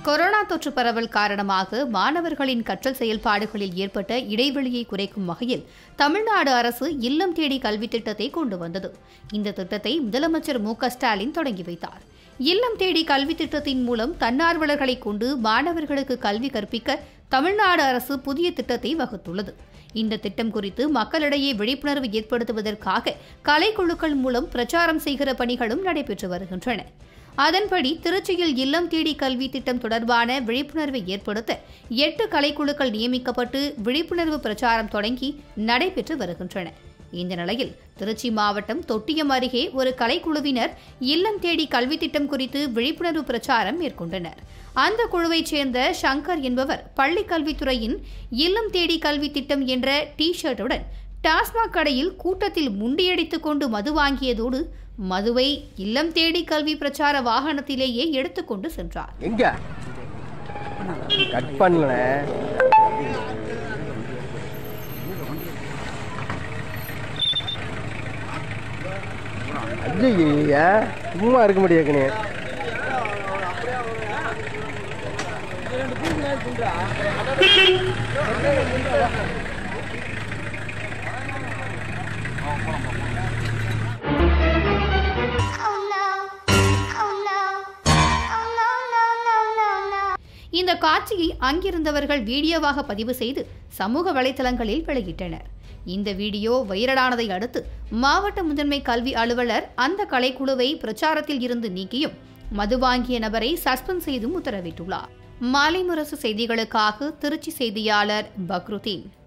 Corona தொற்று பரவல் காரணமாக மாணவர்களின் கற்றல் செயல்பாடுகளில் ஏற்பட்ட இடைவெளியை குறைக்கும் வகையில் தமிழ்நாடு அரசு இல்லம் தேடி கல்வி திட்டத்தை கொண்டு வந்தது இந்த திட்டத்தை முதலமைச்சர் மு க ஸ்டாலின் தொடங்கி வைத்தார் இல்லம் தேடி கல்வி திட்டத்தின் மூலம் தன்னார்வலர்களை கொண்டு மாணவர்களுக்கு கல்வி கற்பிக்க தமிழ்நாடு அரசு புதிய திட்டத்தை வகுத்துள்ளது இந்த திட்டம் குறித்து மக்களிடையே விழிப்புணர்வு ஏற்படுத்துவதற்காக கலைக்குழுக்கள் மூலம் பிரச்சாரம் செய்கிற பணிகளும் நடைபெற்று வருகின்றன அதன்படி திருச்சியில் இல்லம் தேடி கல்வி திட்டம் தொடர்பான விழிப்புணர்வை ஏற்படுத்த எட்டு கலைக்குழுக்கள் நியமிக்கப்பட்டு விழிப்புணர்வு பிரச்சாரம் தொடங்கி நடைபெற்று வருகின்றன இந்த நிலையில் திருச்சி மாவட்டம் தொட்டியம் அருகே ஒரு கலைக்குழுவினர் இல்லம் தேடி கல்வி திட்டம் குறித்து விழிப்புணர்வு பிரச்சாரம் மேற்கொண்டனர் அந்த குழுவைச் சேர்ந்த சங்கர் என்பவர் பள்ளி கல்வித்துறையின் இல்லம் தேடி கல்வி திட்டம் என்ற டி ஷர்ட்டுடன் டாஸ்மாக் கடையில் கூட்டத்தில் முண்டியடித்துக் கொண்டு மது வாங்கியதோடு மதுவை இல்லம் தேடி கல்வி பிரச்சார வாகனத்திலேயே எடுத்துக்கொண்டு சென்றார் எங்க கட் பண்ணல ஐயா சும்மா இருக்க முடியாதுனே Oh no. Oh no. Oh no, no, no, no, no. இந்த காட்சியை அங்கிருந்தவர்கள் வீடியோவாக பதிவு செய்து சமூக வலைதளங்களில் வெளியிட்டனர் இந்த வீடியோ வைரலானதை அடுத்து மாவட்ட முதன்மை கல்வி அலுவலர் அந்த கலைக்குழுவை பிரச்சாரத்தில் இருந்து நீக்கியும் மது வாங்கிய நபரை சஸ்பெண்ட் செய்தும் உத்தரவிட்டுள்ளார் மாலை முரசு செய்திகளுக்காக திருச்சி செய்தியாளர் பக்ருதீன்